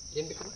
ಏನು ಬೇಕಮ್ಮ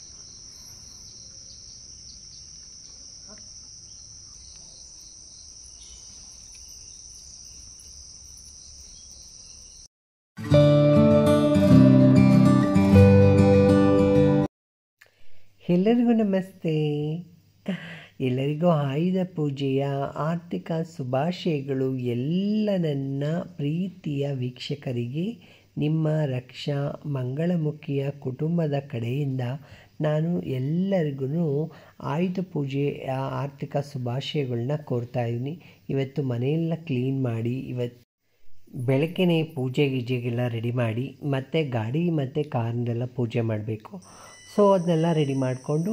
ಎಲ್ಲರಿಗೂ ನಮಸ್ತೆ ಎಲ್ಲರಿಗೂ ಆಯುಧ ಪೂಜೆಯ ಆರ್ಥಿಕ ಶುಭಾಶಯಗಳು ಎಲ್ಲ ನನ್ನ ಪ್ರೀತಿಯ ವೀಕ್ಷಕರಿಗೆ ನಿಮ್ಮ ರಕ್ಷಾ ಮಂಗಳಮುಖಿಯ ಕುಟುಂಬದ ಕಡೆಯಿಂದ ನಾನು ಎಲ್ಲರಿಗೂ ಆಯುಧ ಪೂಜೆಯ ಆರ್ಥಿಕ ಶುಭಾಶಯಗಳನ್ನ ಕೋರ್ತಾ ಇದ್ದೀನಿ ಇವತ್ತು ಮನೆಯೆಲ್ಲ ಕ್ಲೀನ್ ಮಾಡಿ ಇವತ್ತು ಬೆಳಗ್ಗೆನೇ ಪೂಜೆ ಗೀಜೆಗೆಲ್ಲ ರೆಡಿ ಮಾಡಿ ಮತ್ತು ಗಾಡಿ ಮತ್ತು ಕಾರ್ನೆಲ್ಲ ಪೂಜೆ ಮಾಡಬೇಕು ಸೊ ಅದನ್ನೆಲ್ಲ ರೆಡಿ ಮಾಡಿಕೊಂಡು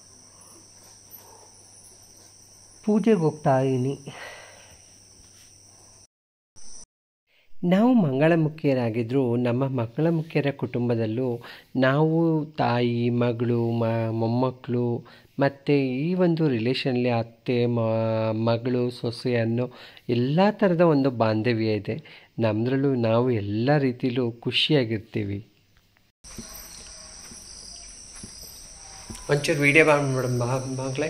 ಪೂಜೆಗೆ ಹೋಗ್ತಾ ಇದ್ದೀನಿ ನಾವು ಮಂಗಳಮುಖಿಯರಾಗಿದ್ದರೂ ನಮ್ಮ ಮಂಗಳಮುಖಿಯರ ಕುಟುಂಬದಲ್ಲೂ ನಾವು ತಾಯಿ ಮಗಳು ಮ ಮೊಮ್ಮಕ್ಕಳು ಮತ್ತು ಈ ಒಂದು ರಿಲೇಷನಲ್ಲಿ ಅತ್ತೆ ಮ ಮಗಳು ಸೊಸೆ ಅನ್ನೋ ಎಲ್ಲ ಥರದ ಒಂದು ಬಾಂಧವ್ಯ ಇದೆ ನಮ್ಮದ್ರಲ್ಲೂ ನಾವು ಎಲ್ಲ ರೀತಿಲೂ ಖುಷಿಯಾಗಿರ್ತೀವಿ ಒಂಚೂರು ವೀಡಿಯೋ ಮಾಡ್ಬಿಡೋಣ ಮಗಳೇ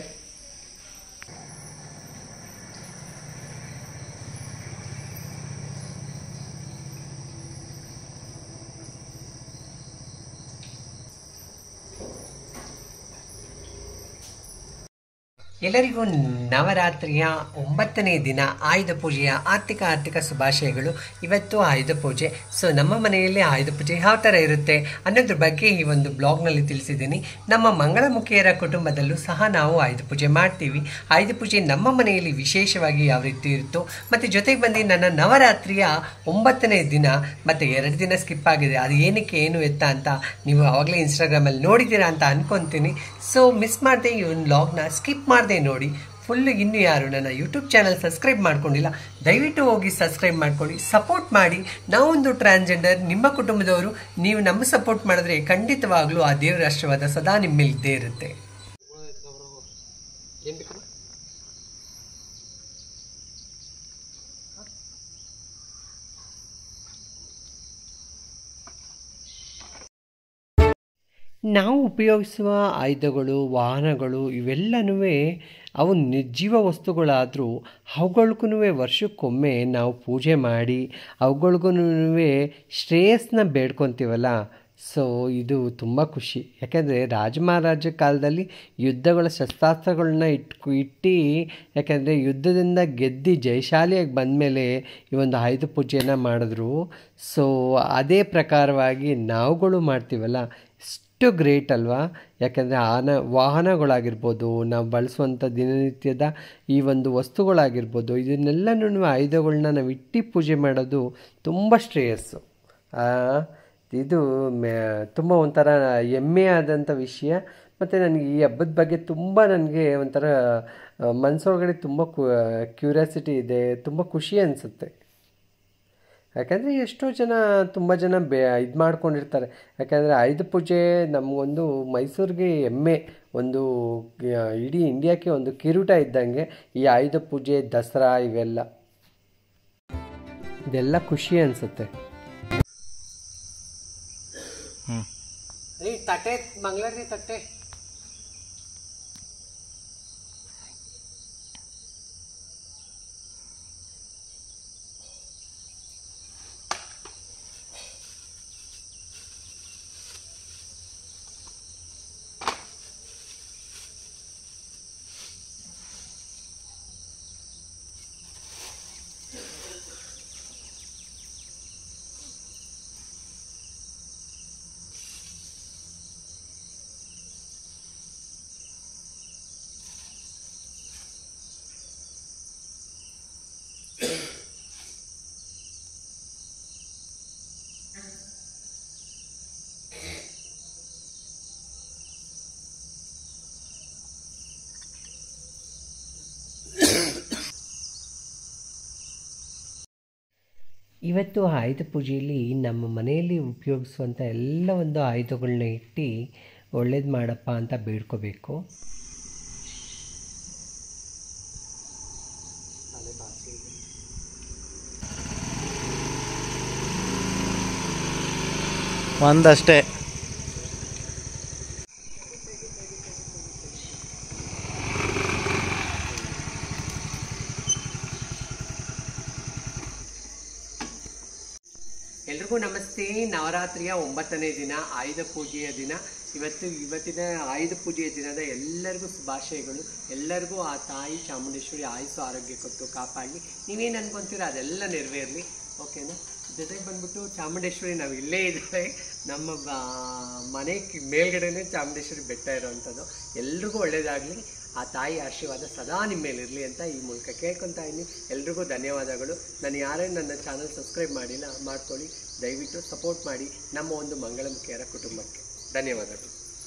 ಎಲ್ಲರಿಗೂ ನವರಾತ್ರಿಯ ಒಂಬತ್ತನೇ ದಿನ ಆಯುಧ ಪೂಜೆಯ ಆರ್ಥಿಕ ಆರ್ಥಿಕ ಶುಭಾಶಯಗಳು ಇವತ್ತು ಆಯುಧ ಪೂಜೆ ಸೊ ನಮ್ಮ ಮನೆಯಲ್ಲಿ ಆಯುಧ ಪೂಜೆ ಯಾವ ಥರ ಇರುತ್ತೆ ಅನ್ನೋದ್ರ ಬಗ್ಗೆ ಈ ಒಂದು ಬ್ಲಾಗ್ನಲ್ಲಿ ತಿಳಿಸಿದ್ದೀನಿ ನಮ್ಮ ಮಂಗಳಮುಖಿಯರ ಕುಟುಂಬದಲ್ಲೂ ಸಹ ನಾವು ಆಯುಧ ಪೂಜೆ ಮಾಡ್ತೀವಿ ಆಯುಧ ಪೂಜೆ ನಮ್ಮ ಮನೆಯಲ್ಲಿ ವಿಶೇಷವಾಗಿ ಯಾವ ರೀತಿ ಇರುತ್ತೋ ಮತ್ತು ಜೊತೆಗೆ ಬಂದು ನನ್ನ ನವರಾತ್ರಿಯ ಒಂಬತ್ತನೇ ದಿನ ಮತ್ತು ಎರಡು ದಿನ ಸ್ಕಿಪ್ ಆಗಿದೆ ಅದು ಏನಕ್ಕೆ ಏನು ಎತ್ತ ಅಂತ ನೀವು ಆವಾಗಲೇ ಇನ್ಸ್ಟಾಗ್ರಾಮಲ್ಲಿ ನೋಡಿದ್ದೀರಾ ಅಂತ ಅನ್ಕೊತೀನಿ ಸೊ ಮಿಸ್ ಮಾಡದೆ ಈ ಒಂದು ಲಾಗ್ನ ಸ್ಕಿಪ್ ಮಾಡದೆ ನೋಡಿ ಫುಲ್ ಇನ್ನು ಯಾರು ನನ್ನ ಯೂಟ್ಯೂಬ್ ಚಾನಲ್ ಸಬ್ಸ್ಕ್ರೈಬ್ ಮಾಡ್ಕೊಂಡಿಲ್ಲ ದಯವಿಟ್ಟು ಹೋಗಿ ಸಬ್ಸ್ಕ್ರೈಬ್ ಮಾಡ್ಕೊಳ್ಳಿ ಸಪೋರ್ಟ್ ಮಾಡಿ ನಾವೊಂದು ಟ್ರಾನ್ಸ್ಜೆಂಡರ್ ನಿಮ್ಮ ಕುಟುಂಬದವರು ನೀವು ನಮ್ಮ ಸಪೋರ್ಟ್ ಮಾಡಿದ್ರೆ ಖಂಡಿತವಾಗ್ಲೂ ಆ ದೇವರ ಆಶೀರ್ವಾದ ಸದಾ ನಿಮ್ಮ ಮೇಲೆ ಇದ್ದೇ ಇರುತ್ತೆ ಏನು ಬೇಕಮ್ಮ ನಾವು ಉಪಯೋಗಿಸುವ ಆಯುಧಗಳು ವಾಹನಗಳು ಇವೆಲ್ಲನೂ ಅವು ನಿರ್ಜೀವ ವಸ್ತುಗಳಾದರೂ ಅವುಗಳ್ಗೂ ವರ್ಷಕ್ಕೊಮ್ಮೆ ನಾವು ಪೂಜೆ ಮಾಡಿ ಅವುಗಳ್ಗೂ ಶ್ರೇಯಸ್ಸನ್ನ ಬೇಡ್ಕೊತೀವಲ್ಲ ಸೊ ಇದು ತುಂಬ ಖುಷಿ ಯಾಕೆಂದರೆ ರಾಜ ಮಹಾರಾಜ ಕಾಲದಲ್ಲಿ ಯುದ್ಧಗಳ ಶಸ್ತ್ರಾಸ್ತ್ರಗಳನ್ನ ಇಟ್ಟು ಇಟ್ಟು ಯಾಕೆಂದರೆ ಯುದ್ಧದಿಂದ ಗೆದ್ದು ಜಯಶಾಲಿಯಾಗಿ ಬಂದಮೇಲೆ ಈ ಒಂದು ಆಯುಧ ಪೂಜೆಯನ್ನು ಮಾಡಿದ್ರು ಸೊ ಅದೇ ಪ್ರಕಾರವಾಗಿ ನಾವುಗಳು ಮಾಡ್ತೀವಲ್ಲ ಎಷ್ಟು ಗ್ರೇಟ್ ಅಲ್ವಾ ಯಾಕೆಂದರೆ ಆನ ವಾಹನಗಳಾಗಿರ್ಬೋದು ನಾವು ಬಳಸುವಂಥ ದಿನನಿತ್ಯದ ಈ ಒಂದು ವಸ್ತುಗಳಾಗಿರ್ಬೋದು ಇದನ್ನೆಲ್ಲನೂ ಆಯುಧಗಳನ್ನ ನಾವು ಇಟ್ಟು ಪೂಜೆ ಮಾಡೋದು ತುಂಬ ಶ್ರೇಯಸ್ಸು ಇದು ಮೆ ತುಂಬ ಒಂಥರ ಹೆಮ್ಮೆ ಆದಂಥ ವಿಷಯ ಮತ್ತು ನನಗೆ ಈ ಹಬ್ಬದ ಬಗ್ಗೆ ತುಂಬ ನನಗೆ ಒಂಥರ ಮನಸ್ಸೊಳಗಡೆ ತುಂಬ ಕ್ಯೂರಿಯಾಸಿಟಿ ಇದೆ ತುಂಬ ಖುಷಿ ಅನಿಸುತ್ತೆ ಯಾಕಂದರೆ ಎಷ್ಟೋ ಜನ ತುಂಬ ಜನ ಬೇ ಇದು ಮಾಡ್ಕೊಂಡಿರ್ತಾರೆ ಯಾಕಂದರೆ ಆಯುಧ ಪೂಜೆ ನಮಗೊಂದು ಮೈಸೂರಿಗೆ ಹೆಮ್ಮೆ ಒಂದು ಇಡೀ ಇಂಡಿಯಾಕ್ಕೆ ಒಂದು ಕಿರೀಟ ಇದ್ದಂಗೆ ಈ ಆಯುಧ ಪೂಜೆ ದಸರಾ ಇವೆಲ್ಲ ಇದೆಲ್ಲ ಖುಷಿ ಅನಿಸುತ್ತೆ ರೀ ತಟ್ಟೆ ಮಂಗಳೂರಿ ತಟ್ಟೆ ಇವತ್ತು ಆಯುಧ ಪೂಜೆಯಲ್ಲಿ ನಮ್ಮ ಮನೆಯಲ್ಲಿ ಉಪಯೋಗಿಸುವಂಥ ಎಲ್ಲ ಒಂದು ಆಯುಧಗಳನ್ನ ಇಟ್ಟು ಒಳ್ಳೇದು ಮಾಡಪ್ಪ ಅಂತ ಬೇಡ್ಕೋಬೇಕು ಒಂದಷ್ಟೇ ನವರಾತ್ರಿಯ ಒಂಬತ್ತನೇ ದಿನ ಆಯುಧ ಪೂಜೆಯ ದಿನ ಇವತ್ತು ಇವತ್ತಿನ ಆಯುಧ ಪೂಜೆಯ ದಿನದ ಎಲ್ಲರಿಗೂ ಶುಭಾಶಯಗಳು ಎಲ್ಲರಿಗೂ ಆ ತಾಯಿ ಚಾಮುಂಡೇಶ್ವರಿ ಆಯುಸ್ಸು ಆರೋಗ್ಯ ಕೊಟ್ಟು ಕಾಪಾಡಲಿ ನೀವೇನು ಅನ್ಕೊಂತೀರ ಅದೆಲ್ಲ ನೆರವೇರಲಿ ಓಕೆನಾ ಜೊತೆಗೆ ಬಂದ್ಬಿಟ್ಟು ಚಾಮುಂಡೇಶ್ವರಿ ನಾವು ಇಲ್ಲೇ ಇದ್ದೇವೆ ನಮ್ಮ ಬಾ- ಮನೆ ಕಿ- ಮೇಲ್ಗಡೆನೇ ಚಾಮುಂಡೇಶ್ವರಿ ಬೆಟ್ಟ ಇರೋವಂಥದ್ದು ಎಲ್ರಿಗೂ ಒಳ್ಳೆಯದಾಗಲಿ ಆ ತಾಯಿ ಆಶೀರ್ವಾದ ಸದಾ ನಿಮ್ಮ ಮೇಲಿರಲಿ ಅಂತ ಈ ಮೂಲಕ ಕೇಳ್ಕೊತಾ ಇದ್ದೀನಿ ಎಲ್ರಿಗೂ ಧನ್ಯವಾದಗಳು ನಾನು ಯಾರೇ ನನ್ನ ಚಾನಲ್ ಸಬ್ಸ್ಕ್ರೈಬ್ ಮಾಡಿಲ್ಲ ಮಾಡ್ಕೊಳ್ಳಿ ದಯವಿಟ್ಟು ಸಪೋರ್ಟ್ ಮಾಡಿ ನಮ್ಮ ಒಂದು ಮಂಗಳಮುಖಿಯರ ಕುಟುಂಬಕ್ಕೆ ಧನ್ಯವಾದಗಳು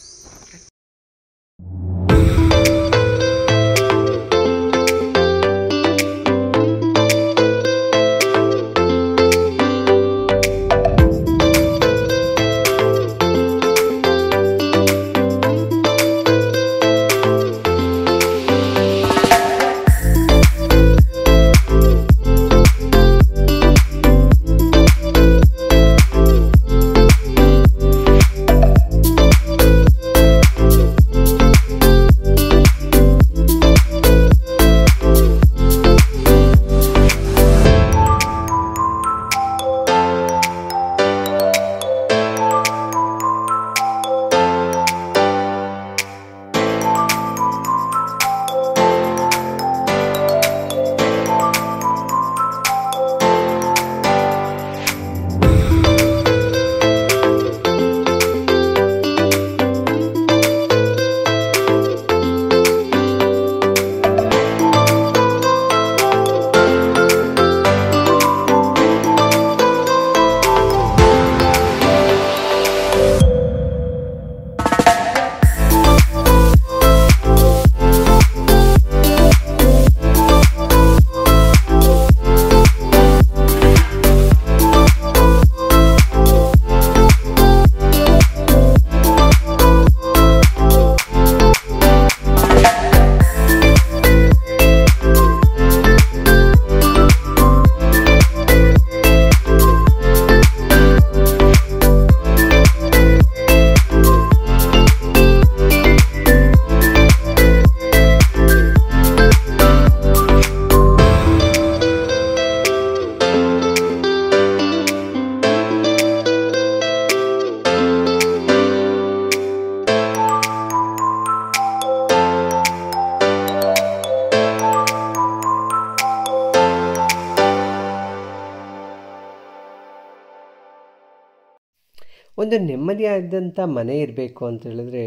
ಒಂದು ನೆಮ್ಮದಿಯಾದಂಥ ಮನೆ ಇರಬೇಕು ಅಂತ ಹೇಳಿದ್ರೆ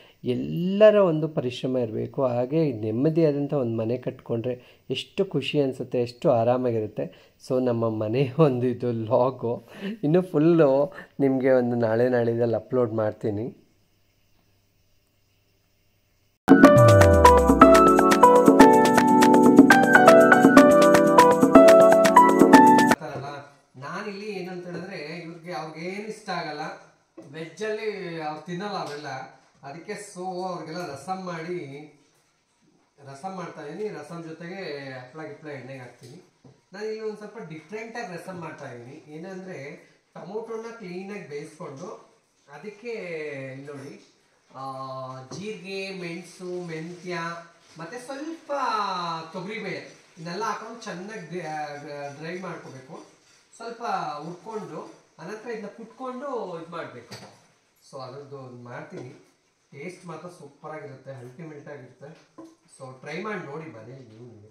ಎಲ್ಲರ ಒಂದು ಪರಿಶ್ರಮ ಇರಬೇಕು ಹಾಗೆ ನೆಮ್ಮದಿಯಾದಂಥ ಒಂದು ಮನೆ ಕಟ್ಕೊಂಡ್ರೆ ಎಷ್ಟು ಖುಷಿ ಅನಿಸುತ್ತೆ ಎಷ್ಟು ಆರಾಮಾಗಿರುತ್ತೆ ಸೊ ನಮ್ಮ ಮನೆ ಒಂದು ಇದು ಲಾಗು ಇನ್ನು ಫುಲ್ಲು ನಿಮಗೆ ಒಂದು ನಾಳೆ ನಾಳಿದಲ್ಲಿ ಅಪ್ಲೋಡ್ ಮಾಡ್ತೀನಿ ನಾನಿಲ್ಲಿ ಏನಂತ ಹೇಳಿದ್ರೆ ಇವ್ರಿಗೆ ಅವ್ರಿಗೇನು ಇಷ್ಟ ಆಗಲ್ಲ ವೆಜ್ಜಲ್ಲಿ ಅವ್ರು ತಿನ್ನಲ್ಲ ಅವೆಲ್ಲ ಅದಕ್ಕೆ ಸೊ ಅವ್ರಿಗೆಲ್ಲ ರಸಮ್ ಮಾಡಿ ರಸಮ್ ಮಾಡ್ತಾ ಇದೀನಿ ರಸಮ್ ಜೊತೆಗೆ ಹಪ್ಪಳ ಗಿಪ್ಪಳ ಎಣ್ಣೆಗೆ ಹಾಕ್ತೀನಿ ನಾನು ಇಲ್ಲಿ ಒಂದು ಸ್ವಲ್ಪ ಡಿಫ್ರೆಂಟಾಗಿ ರಸಮ್ ಮಾಡ್ತಾ ಇದ್ದೀನಿ ಏನಂದರೆ ಟೊಮೊಟೊನ ಕ್ಲೀನಾಗಿ ಬೇಯಿಸ್ಕೊಂಡು ಅದಕ್ಕೆ ಇಲ್ಲಿ ನೋಡಿ ಆ, ಜೀರಿಗೆ ಮೆಣಸು ಮೆಂತ್ಯ ಮತ್ತು ಸ್ವಲ್ಪ ತೊಗರಿಬೇಳೆ ಇದನ್ನೆಲ್ಲ ಹಾಕೊಂಡು ಚೆನ್ನಾಗಿ ಡ್ರೈ ಮಾಡ್ಕೋಬೇಕು ಸ್ವಲ್ಪ ಉಟ್ಕೊಂಡು ಅನಂತರ ಇದನ್ನ ಕುಟ್ಕೊಂಡು ಇದು ಮಾಡಬೇಕು ಸೊ ಅದರದ್ದು ಒಂದು ಮಾಡ್ತೀನಿ ಟೇಸ್ಟ್ ಮಾತ್ರ ಸೂಪರ್ ಆಗಿರುತ್ತೆ ಅಲ್ಟಿಮೇಟ್ ಆಗಿರುತ್ತೆ ಸೊ ಟ್ರೈ ಮಾಡಿ ನೋಡಿ ಮನೇಲಿ ನೀವು ನಿಮಗೆ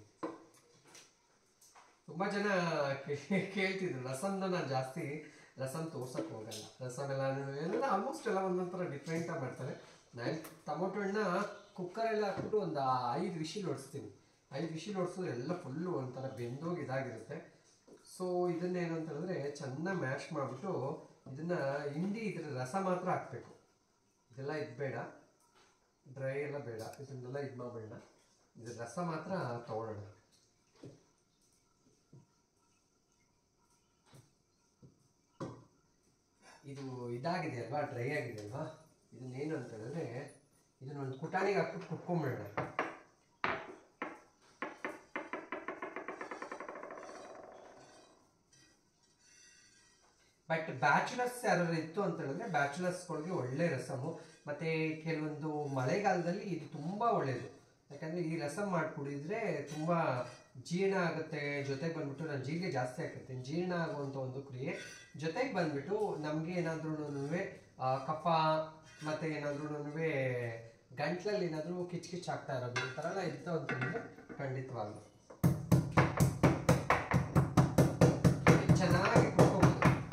ತುಂಬ ಜನ ಕೇ- ಕೇಳ್ತಿದ್ರು ರಸಮ್ನ ನಾನು ಜಾಸ್ತಿ ರಸಮ್ ತೋರ್ಸಕ್ಕೆ ಹೋಗಲ್ಲ ರಸಮ್ ಎಲ್ಲ ಎಲ್ಲ ಆಲ್ಮೋಸ್ಟ್ ಎಲ್ಲ ಒಂದೊಂಥರ ಡಿಫ್ರೆಂಟಾಗಿ ಮಾಡ್ತಾರೆ ನಾನು ಟೊಮೊಟೊ ಹಣ್ಣ ಕುಕ್ಕರೆಲ್ಲ ಹಾಕ್ಬಿಟ್ಟು ಒಂದು ಐದು ವಿಶಿಲ್ ಹೊಡಿಸ್ತೀನಿ ಐದು ವಿಶಿಲ್ ಹೊಡ್ಸಿದ್ರೆ ಎಲ್ಲ ಫುಲ್ಲು ಒಂಥರ ಬೆಂದೋಗಿ ಇದಾಗಿರುತ್ತೆ ಸೊ ಇದನ್ನೇನು ಅಂತ ಹೇಳಿದ್ರೆ ಚೆನ್ನಾಗಿ ಮ್ಯಾಶ್ ಮಾಡಿಬಿಟ್ಟು ಇದನ್ನ ಹಿಂಡಿ ಇದ್ರ ರಸ ಮಾತ್ರ ಹಾಕಬೇಕು ಇದೆಲ್ಲ ಇದು ಬೇಡ ಡ್ರೈ ಎಲ್ಲ ಬೇಡ ಇದನ್ನೆಲ್ಲ ಇದು ಮಾಡಬೇಡ ಇದ್ರ ರಸ ಮಾತ್ರ ತಗೊಳ್ಳೋಣ ಇದು ಇದಾಗಿದೆ ಅಲ್ವಾ ಡ್ರೈ ಆಗಿದೆ ಅಲ್ವಾ ಇದನ್ನೇನು ಅಂತ ಹೇಳಿದ್ರೆ ಇದನ್ನ ಒಂದು ಕುಟಾಣಿಗೆ ಹಾಕ್ಬಿಟ್ಟು ಕುಟ್ಕೊಂಬಿಡೋಣ ಬಟ್ ಬ್ಯಾಚುಲರ್ಸ್ ಯಾರು ಇತ್ತು ಅಂತ ಹೇಳಿದ್ರೆ ಬ್ಯಾಚುಲರ್ಸ್ಗಳಿಗೆ ಒಳ್ಳೆ ರಸಮು ಮತ್ತೆ ಕೆಲವೊಂದು ಮಳೆಗಾಲದಲ್ಲಿ ಇದು ತುಂಬಾ ಒಳ್ಳೆಯದು ಯಾಕಂದ್ರೆ ಈ ರಸಮ್ ಮಾಡಿ ಕುಡಿದ್ರೆ ತುಂಬಾ ಜೀರ್ಣ ಆಗುತ್ತೆ ಜೊತೆಗೆ ಬಂದ್ಬಿಟ್ಟು ನಾನು ಜೀರಿಗೆ ಜಾಸ್ತಿ ಹಾಕಿರ್ತೀನಿ ಜೀರ್ಣ ಆಗುವಂಥ ಒಂದು ಕ್ರಿಯೆ ಜೊತೆಗೆ ಬಂದ್ಬಿಟ್ಟು ನಮಗೆ ಏನಾದ್ರೂ ಕಫ ಮತ್ತು ಏನಾದ್ರೂ ಗಂಟ್ಲಲ್ಲಿ ಏನಾದರೂ ಕಿಚ್ ಕಿಚ್ ಆಗ್ತಾ ಇರೋದು ಈ ಥರ ಎಲ್ಲ ಇತ್ತು ಅಂತಂದರೆ ಖಂಡಿತವಾಗ್ಲು ಚೆನ್ನಾಗಿ ಕುಟ್ಕೊಬೋದು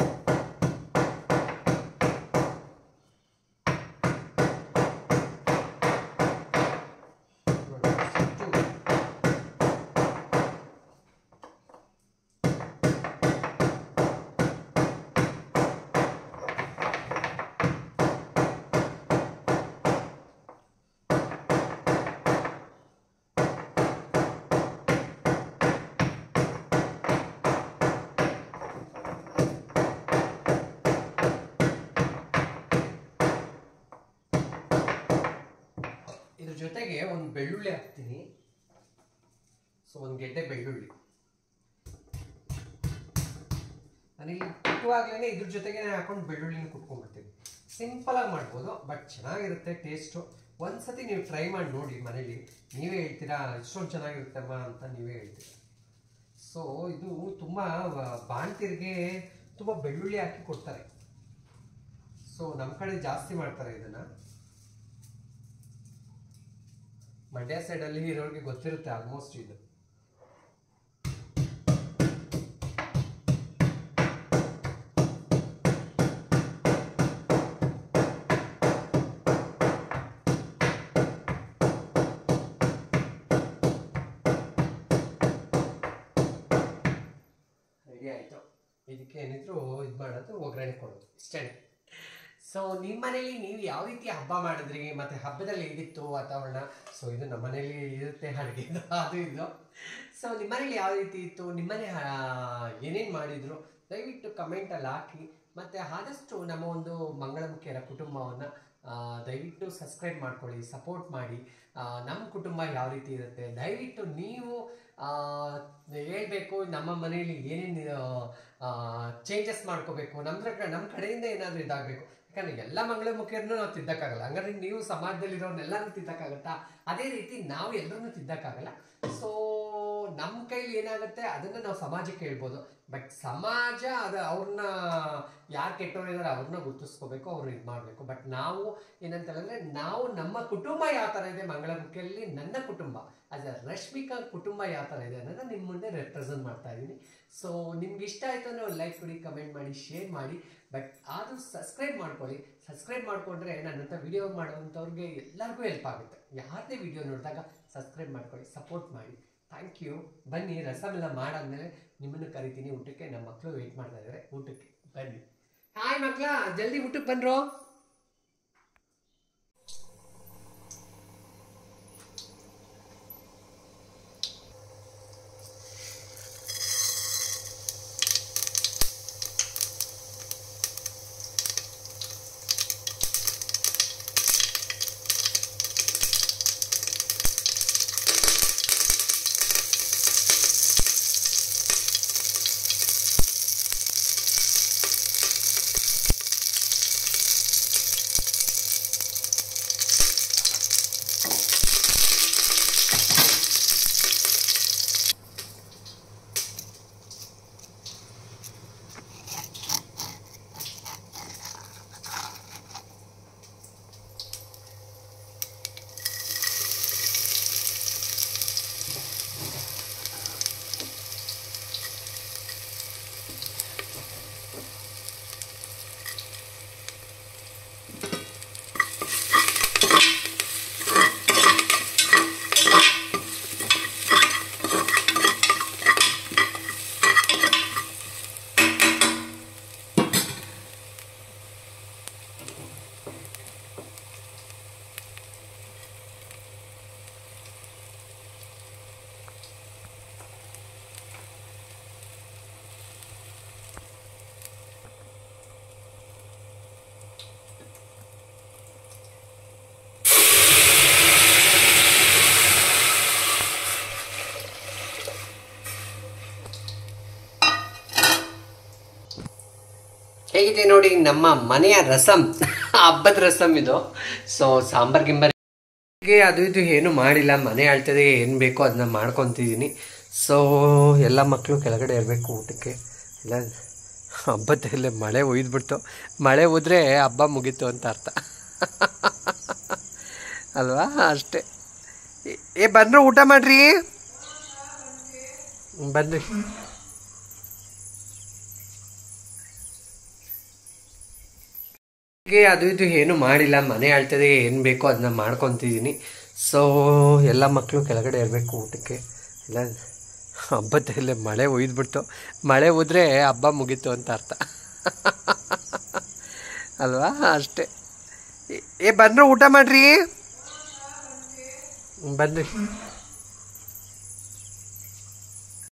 ನೋಡಿ, ಎಷ್ಟು ಇದ್ರ ಜೊತೆಗೆ ಒಂದು ಬೆಳ್ಳುಳ್ಳಿ ಹಾಕ್ತೀನಿ ಸೊ ಒಂದು ಗೆಡ್ಡೆ ಬೆಳ್ಳುಳ್ಳಿ ನಾನಿಲ್ಲಿ ಕುಟ್ಟುವಾಗ್ಲೇ ಇದ್ರ ಜೊತೆಗೆ ಹಾಕೊಂಡು ಬೆಳ್ಳುಳ್ಳಿನ ಕುಟ್ಕೊಂಡ್ಬಿಡ್ತೀನಿ ಸಿಂಪಲ್ ಆಗಿ ಮಾಡ್ಬೋದು ಬಟ್ ಚೆನ್ನಾಗಿರುತ್ತೆ ಟೇಸ್ಟು ಒಂದ್ಸತಿ ನೀವು ಟ್ರೈ ಮಾಡಿ ನೋಡಿ ಮನೇಲಿ ನೀವೇ ಹೇಳ್ತೀರಾ ಇಷ್ಟೊಂದು ಚೆನ್ನಾಗಿರುತ್ತಮ್ಮ ಅಂತ ನೀವೇ ಹೇಳ್ತೀರಾ ಸೊ ಇದು ತುಂಬ ಬಾಣ್ತಿರ್ಗೆ ತುಂಬ ಬೆಳ್ಳುಳ್ಳಿ ಹಾಕಿ ಕೊಡ್ತಾರೆ ಸೊ ನಮ್ಮ ಕಡೆ ಜಾಸ್ತಿ ಮಾಡ್ತಾರೆ ಇದನ್ನು ಮಂಡ್ಯ ಸೈಡಲ್ಲಿ ಇರೋರಿಗೆ ಗೊತ್ತಿರುತ್ತೆ ಆಲ್ಮೋಸ್ಟ್ ಇದು ರೆಡಿ ಆಯಿತು ಇದಕ್ಕೆ ಏನಿದ್ರು ಇದು ಮಾಡೋದು ಒಗ್ಗರಣೆ ಕೊಡೋದು ಇಷ್ಟೇ ಸೊ ನಿಮ್ಮ ಮನೇಲಿ ನೀವು ಯಾವ ರೀತಿ ಹಬ್ಬ ಮಾಡಿದ್ರಿ ಮತ್ತು ಹಬ್ಬದಲ್ಲಿ ಹೇಗಿತ್ತು ವಾತಾವರಣ ಸೊ ಇದು ನಮ್ಮ ಮನೇಲಿ ಇರುತ್ತೆ ಅಡುಗೆ ಅದು ಇದು ಸೊ ನಿಮ್ಮ ಮನೇಲಿ ಯಾವ ರೀತಿ ಇತ್ತು ನಿಮ್ಮನೆ ಏನೇನು ಮಾಡಿದ್ರು ದಯವಿಟ್ಟು ಕಮೆಂಟಲ್ಲಿ ಹಾಕಿ ಮತ್ತು ಆದಷ್ಟು ನಮ್ಮ ಒಂದು ಮಂಗಳಮುಖಿಯರ ಕುಟುಂಬವನ್ನು ದಯವಿಟ್ಟು ಸಬ್ಸ್ಕ್ರೈಬ್ ಮಾಡ್ಕೊಳ್ಳಿ ಸಪೋರ್ಟ್ ಮಾಡಿ ಆ, ನಮ್ಮ ಕುಟುಂಬ ಯಾವ ರೀತಿ ಇರುತ್ತೆ ದಯವಿಟ್ಟು ನೀವು ಆ, ಹೇಳ್ಬೇಕು ನಮ್ಮ ಮನೆಯಲ್ಲಿ ಏನೇನು ಚೇಂಜಸ್ ಮಾಡ್ಕೋಬೇಕು ನಮ್ಮ ನಮ್ಮ ಕಡೆಯಿಂದ ಏನಾದರೂ ಇದಾಗಬೇಕು ಯಾಕಂದ್ರೆ ಎಲ್ಲ ಮಂಗಳ ಮುಖಿಯರನ್ನು ನಾವು ತಿದ್ದಕ್ಕಾಗಲ್ಲ ಹಂಗಾದ್ರೆ ನೀವು ಸಮಾಜದಲ್ಲಿರೋರ್ನೆಲ್ಲರೂ ತಿದ್ದಕ್ಕಾಗತ್ತಾ ಅದೇ ರೀತಿ ನಾವು ಎಲ್ಲರನ್ನೂ ತಿದ್ದಕ್ಕಾಗಲ್ಲ ಸೊ ನಮ್ಮ ಕೈಲಿ ಏನಾಗುತ್ತೆ ಅದನ್ನ ನಾವು ಸಮಾಜಕ್ಕೆ ಹೇಳ್ಬೋದು ಬಟ್ ಸಮಾಜ ಅದು ಅವ್ರನ್ನ ಯಾರು ಕೆಟ್ಟವರಿದ್ದಾರೆ ಅವ್ರನ್ನ ಗುರುತಿಸ್ಕೋಬೇಕು ಅವ್ರು ಇದು ಮಾಡಬೇಕು ಬಟ್ ನಾವು ಏನಂತ ಹೇಳಿದ್ರೆ ನಾವು ನಮ್ಮ ಕುಟುಂಬ ಯಾವ ಥರ ಇದೆ ಮಂಗಳಮುಖಿಯಲ್ಲಿ ನನ್ನ ಕುಟುಂಬ ಅದ ರಶ್ಮಿಕಾ ಕುಟುಂಬ ಯಾವ ಥರ ಇದೆ ಅನ್ನೋದನ್ನ ನಿಮ್ಮ ಮುಂದೆ ರೆಪ್ರೆಸೆಂಟ್ ಮಾಡ್ತಾ ಇದ್ದೀನಿ ಸೊ ನಿಮ್ಗೆ ಇಷ್ಟ ಆಯಿತು ಅಂದರೆ ಒಂದು ಲೈಕ್ ಕೊಡಿ ಕಮೆಂಟ್ ಮಾಡಿ ಶೇರ್ ಮಾಡಿ ಬಟ್ ಆದರೂ ಸಬ್ಸ್ಕ್ರೈಬ್ ಮಾಡ್ಕೊಳ್ಳಿ ಸಬ್ಸ್ಕ್ರೈಬ್ ಮಾಡಿಕೊಂಡ್ರೆ ನನ್ನಂಥ ವಿಡಿಯೋ ಮಾಡೋವಂಥವ್ರಿಗೆ ಎಲ್ಲರಿಗೂ ಹೆಲ್ಪ್ ಆಗುತ್ತೆ ಯಾರದೇ ವಿಡಿಯೋ ನೋಡಿದಾಗ ಸಬ್ಸ್ಕ್ರೈಬ್ ಮಾಡ್ಕೊಳ್ಳಿ ಸಪೋರ್ಟ್ ಮಾಡಿ ಥ್ಯಾಂಕ್ ಯು ಬನ್ನಿ ರಸಮೆಲ್ಲ ಮಾಡಾದ್ಮೇಲೆ ನಿಮ್ಮನ್ನು ಕರಿತೀನಿ ಊಟಕ್ಕೆ ನಮ್ಮ ಮಕ್ಕಳು ವೆಯ್ಟ್ ಮಾಡ್ತಾ ಇದ್ದಾರೆ ಊಟಕ್ಕೆ ಬನ್ನಿ ಹಾಯ್ ಮಕ್ಕಳ ಜಲ್ದಿ ಊಟಕ್ಕೆ ಬಂದ್ರು ಹೇಗಿದೆ ನೋಡಿ ನಮ್ಮ ಮನೆಯ ರಸಂ ಹಬ್ಬದ ರಸಂ ಇದು ಸೊ ಸಾಂಬಾರ್ ಗಿಂಬರ್ ಹೀಗೆ ಅದು ಇದು ಏನು ಮಾಡಿಲ್ಲ ಮನೆ ಅಳ್ತದೆ ಏನು ಬೇಕೋ ಅದನ್ನ ಮಾಡ್ಕೊತಿದ್ದೀನಿ ಸೊ ಎಲ್ಲ ಮಕ್ಕಳು ಕೆಳಗಡೆ ಇರಬೇಕು ಊಟಕ್ಕೆ ಇಲ್ಲ ಹಬ್ಬದಲ್ಲೇ ಮಳೆ ಒಯ್ದ್ಬಿಡ್ತು ಮಳೆ ಹೋದ್ರೆ ಹಬ್ಬ ಮುಗೀತು ಅಂತ ಅರ್ಥ ಅಲ್ವಾ ಅಷ್ಟೇ ಏ- ಏ ಬಂದ್ರು ಊಟ ಮಾಡ್ರಿ ಬನ್ರಿ ಹೀಗೆ ಅದು ಇದು ಏನು ಮಾಡಿಲ್ಲ ಮನೆ ಆಳ್ತದೆ ಏನು ಬೇಕೋ ಅದನ್ನ ಮಾಡ್ಕೊತಿದ್ದೀನಿ ಸೊ ಎಲ್ಲ ಮಕ್ಕಳು ಕೆಳಗಡೆ ಇರಬೇಕು ಊಟಕ್ಕೆ ಇಲ್ಲ ಹಬ್ಬದಲ್ಲೇ ಮಳೆ ಒಯ್ದ್ಬಿಡ್ತು ಮಳೆ ಹೋದ್ರೆ ಹಬ್ಬ ಮುಗೀತು ಅಂತ ಅರ್ಥ ಅಲ್ವಾ ಅಷ್ಟೇ ಏ- ಏ ಬಂದ್ರು ಊಟ ಮಾಡ್ರಿ ಬನ್ರಿ